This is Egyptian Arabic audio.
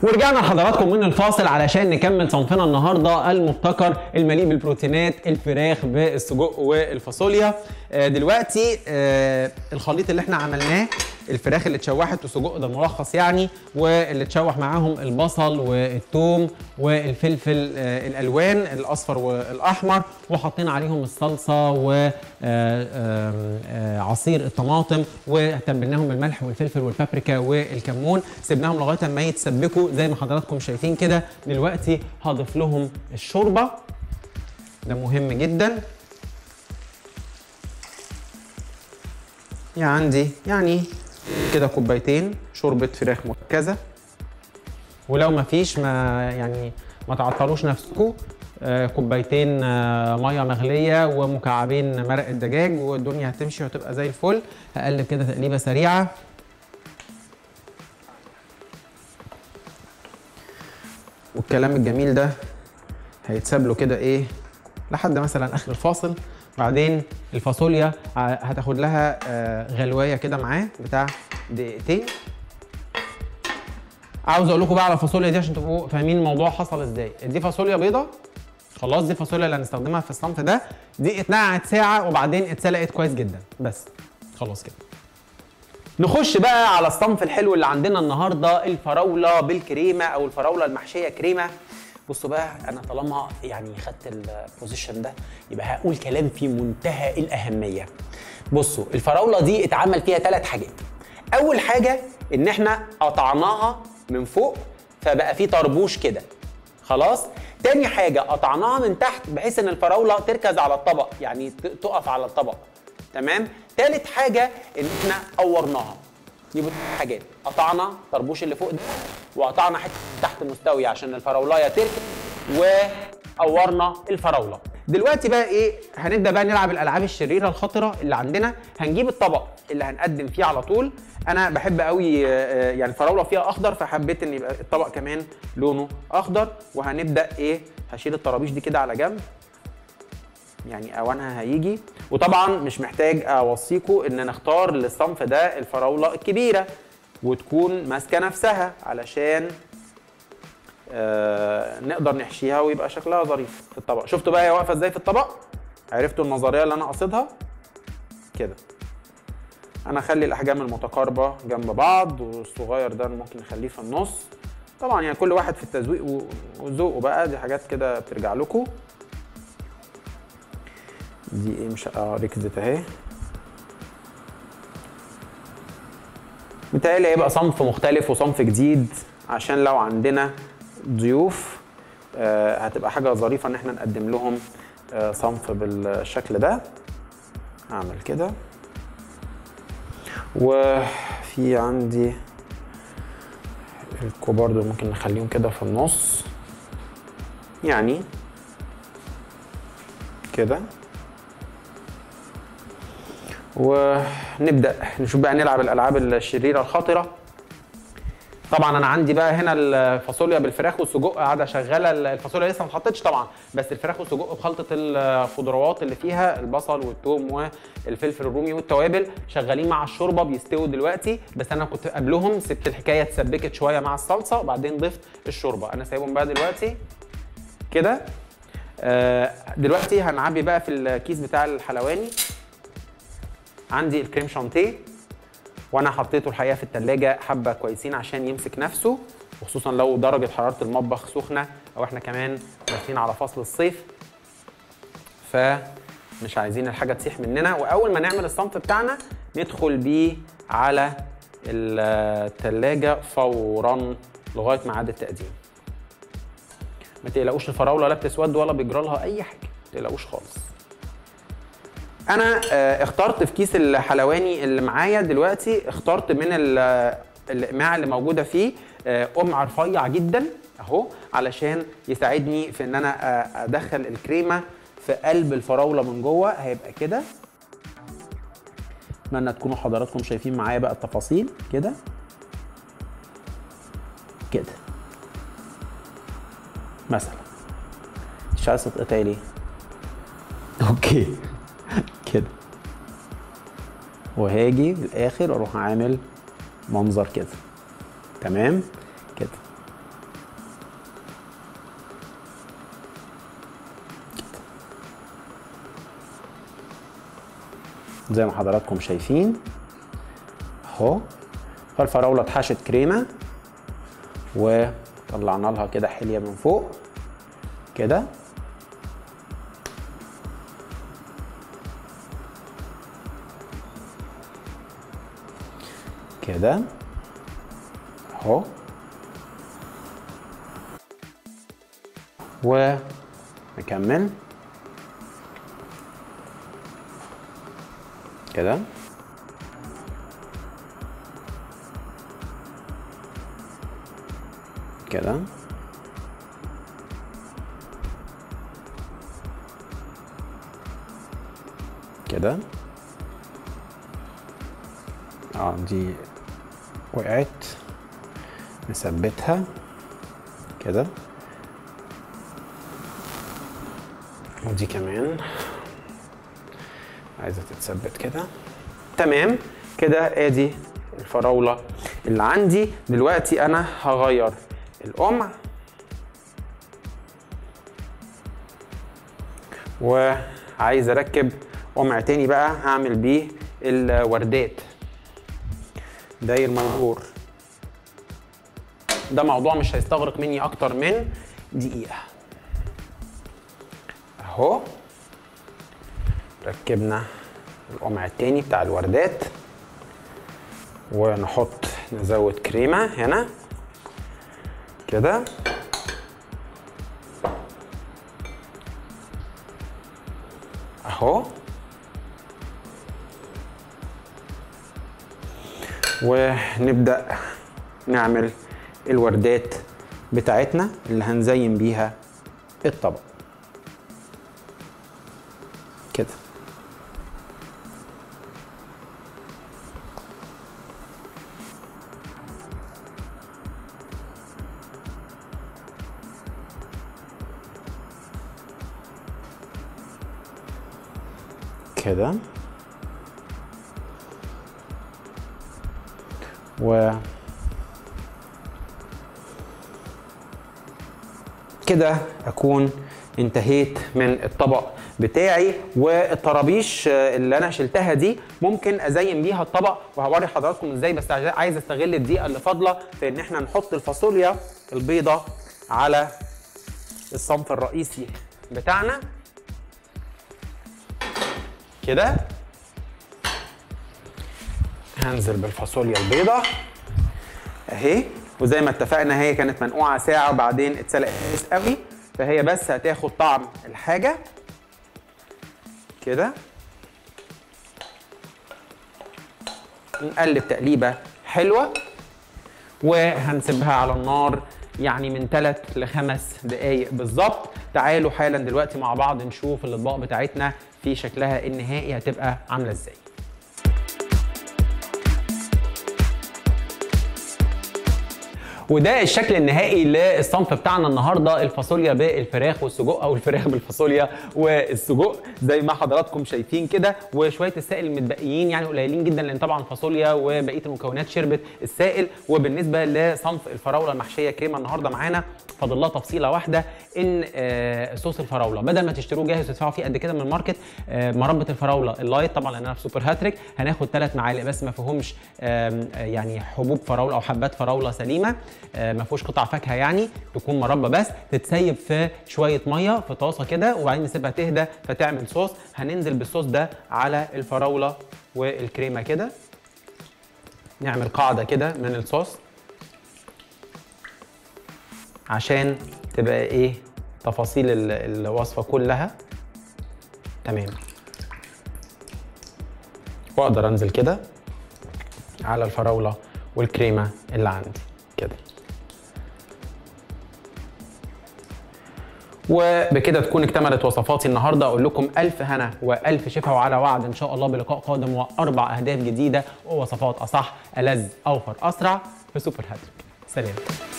ورجعنا لحضراتكم من الفاصل علشان نكمل صنفنا النهارده المبتكر المليء بالبروتينات الفراخ بالسجق والفاصوليا آه، دلوقتي آه، الخليط اللي احنا عملناه الفراخ اللي اتشوحت والسجق ده ملخص يعني واللي اتشوح معاهم البصل والثوم والفلفل آه، الالوان الاصفر والاحمر وحطينا عليهم الصلصه وعصير الطماطم وتبلناهم بالملح والفلفل والبابريكا والكمون سيبناهم لغايه ما يتسبكوا زي ما حضراتكم شايفين كده دلوقتي هضيف لهم الشوربه ده مهم جدا يعني عندي يعني كده كوبايتين شوربه فراخ مركزه ولو ما فيش ما يعني ما تعطلوش نفسكم آه، كوبايتين آه، ميه مغليه ومكعبين مرق الدجاج والدنيا هتمشي وهتبقى زي الفل هقلب كده تقليبه سريعه والكلام الجميل ده هيتساب له كده ايه لحد مثلا اخر الفاصل بعدين الفاصوليا ع- هتاخد لها آه، غلوايه كده معاه بتاع دقيقتين عاوز اقول لكم بقى على الفاصوليا دي عشان تبقوا فاهمين الموضوع حصل ازاي دي فاصوليا بيضه خلاص دي الفاصوليا اللي هنستخدمها في الصنف ده دي اتنقعت ساعه وبعدين اتسلقت كويس جدا بس خلاص كده نخش بقى على الصنف الحلو اللي عندنا النهارده الفراوله بالكريمه او الفراوله المحشيه كريمه بصوا بقى انا طالما يعني خدت البوزيشن ده يبقى هقول كلام في منتهى الاهميه بصوا الفراوله دي اتعمل فيها ثلاث حاجات اول حاجه ان احنا قطعناها من فوق فبقى في طربوش كده خلاص تاني حاجه قطعناها من تحت بحيث ان الفراوله تركز على الطبق يعني ت- تقف على الطبق تمام تالت حاجه ان احنا قورناها يبقى ثلاث حاجات قطعنا طربوش اللي فوق ده وقطعنا حته تحت مستويه عشان الفراولايه تركب وقورنا الفراوله دلوقتي بقى ايه هنبدا بقى نلعب الالعاب الشريره الخطره اللي عندنا هنجيب الطبق اللي هنقدم فيه على طول انا بحب قوي آه، يعني الفراوله فيها اخضر فحبيت ان يبقى الطبق كمان لونه اخضر وهنبدا ايه هشيل الطرابيش دي كده على جنب يعني اوانها هيجي وطبعا مش محتاج اوصيكم ان نختار للصنف ده الفراوله الكبيره وتكون ماسكه نفسها علشان آه نقدر نحشيها ويبقى شكلها ظريف في الطبق شفتوا بقى هي واقفه ازاي في الطبق عرفتوا النظريه اللي انا قصدها كده انا اخلي الاحجام المتقاربه جنب بعض والصغير ده ممكن نخليه في النص طبعا يعني كل واحد في التزويق و- وذوقه بقى دي حاجات كده بترجع لكم دي ايه مش اه ركزت اهي متهيألي هيبقى صنف مختلف وصنف جديد عشان لو عندنا ضيوف آه هتبقى حاجة ظريفة ان احنا نقدم لهم آه صنف بالشكل ده اعمل كده وفي عندي الكبار دول ممكن نخليهم كده في النص يعني كده ونبدا نشوف بقى نلعب الالعاب الشريره الخطره طبعا انا عندي بقى هنا الفاصوليا بالفراخ والسجق قاعده شغاله الفاصوليا لسه ما اتحطتش طبعا بس الفراخ والسجق بخلطه الخضروات اللي فيها البصل والثوم والفلفل الرومي والتوابل شغالين مع الشوربه بيستووا دلوقتي بس انا كنت قبلهم سبت الحكايه اتسبكت شويه مع الصلصه وبعدين ضفت الشوربه انا سايبهم بقى دلوقتي كده آه، دلوقتي هنعبي بقى في الكيس بتاع الحلواني عندي الكريم شانتيه وانا حطيته الحقيقه في التلاجة حبه كويسين عشان يمسك نفسه وخصوصا لو درجه حراره المطبخ سخنه او احنا كمان داخلين على فصل الصيف فمش عايزين الحاجه تسيح مننا واول ما نعمل الصنف بتاعنا ندخل بيه على التلاجة فورا لغايه ميعاد التقديم ما تقلقوش الفراوله لا بتسود ولا بيجرى لها اي حاجه ما تقلقوش خالص انا آه، اخترت في كيس الحلواني اللي معايا دلوقتي اخترت من ال- الاقماع اللي موجوده فيه آه، قمع رفيع جدا اهو علشان يساعدني في ان انا آه، ادخل الكريمه في قلب الفراوله من جوه هيبقى كده اتمنى تكونوا حضراتكم شايفين معايا بقى التفاصيل كده كده مثلا مش عايز تتقطعي ليه اوكي كده وهاجي في الاخر اروح عامل منظر كده تمام كده زي ما حضراتكم شايفين اهو فالفراوله اتحشت كريمه وطلعنا لها كده حليه من فوق كده كده اهو ونكمل كده كده كده اه دي وقعت نثبتها كده ودي كمان عايزه تتثبت كده تمام كده ادي الفراوله اللي عندي دلوقتي انا هغير القمع وعايز اركب قمع تاني بقى هعمل بيه الوردات داير منجور ده موضوع مش هيستغرق مني اكتر من دقيقه اهو ركبنا القمع التاني بتاع الوردات ونحط نزود كريمه هنا كده اهو ونبدا نعمل الوردات بتاعتنا اللي هنزين بيها الطبق كده كده و كده اكون انتهيت من الطبق بتاعي والطرابيش اللي انا شلتها دي ممكن ازين بيها الطبق وهوري حضراتكم ازاي بس عايز استغل الدقيقه اللي فاضله في ان احنا نحط الفاصوليا البيضه على الصنف الرئيسي بتاعنا كده هنزل بالفاصوليا البيضة اهي وزي ما اتفقنا هي كانت منقوعة ساعة وبعدين اتسلقت كويس قوي فهي بس هتاخد طعم الحاجة كده نقلب تقليبة حلوة وهنسيبها على النار يعني من 3 ل 5 دقايق بالظبط تعالوا حالا دلوقتي مع بعض نشوف الاطباق بتاعتنا في شكلها النهائي هتبقى عامله ازاي وده الشكل النهائي للصنف بتاعنا النهارده الفاصوليا بالفراخ والسجق او الفراخ بالفاصوليا والسجق زي ما حضراتكم شايفين كده وشويه السائل المتبقيين يعني قليلين جدا لان طبعا الفاصوليا وبقيه المكونات شربت السائل وبالنسبه لصنف الفراوله المحشيه كريمه النهارده معانا فاضل لها تفصيله واحده ان آه صوص الفراوله بدل ما تشتروه جاهز وتدفعوا فيه قد كده من الماركت آه مربى الفراوله اللايت طبعا لان انا في سوبر هاتريك هناخد ثلاث معالق بس ما فيهمش آه يعني حبوب فراوله او حبات فراوله سليمه آه ما فيهوش قطع فاكهه يعني تكون مربى بس تتسيب في شويه ميه في طاسه كده وبعدين نسيبها تهدى فتعمل صوص هننزل بالصوص ده على الفراوله والكريمه كده نعمل قاعده كده من الصوص عشان تبقى ايه تفاصيل الوصفه كلها تمام واقدر انزل كده على الفراوله والكريمه اللي عندي كده وبكده تكون اكتملت وصفاتي النهارده اقول لكم الف هنا والف شفا وعلى وعد ان شاء الله بلقاء قادم واربع اهداف جديده ووصفات اصح الذ اوفر اسرع في سوبر هاتريك سلام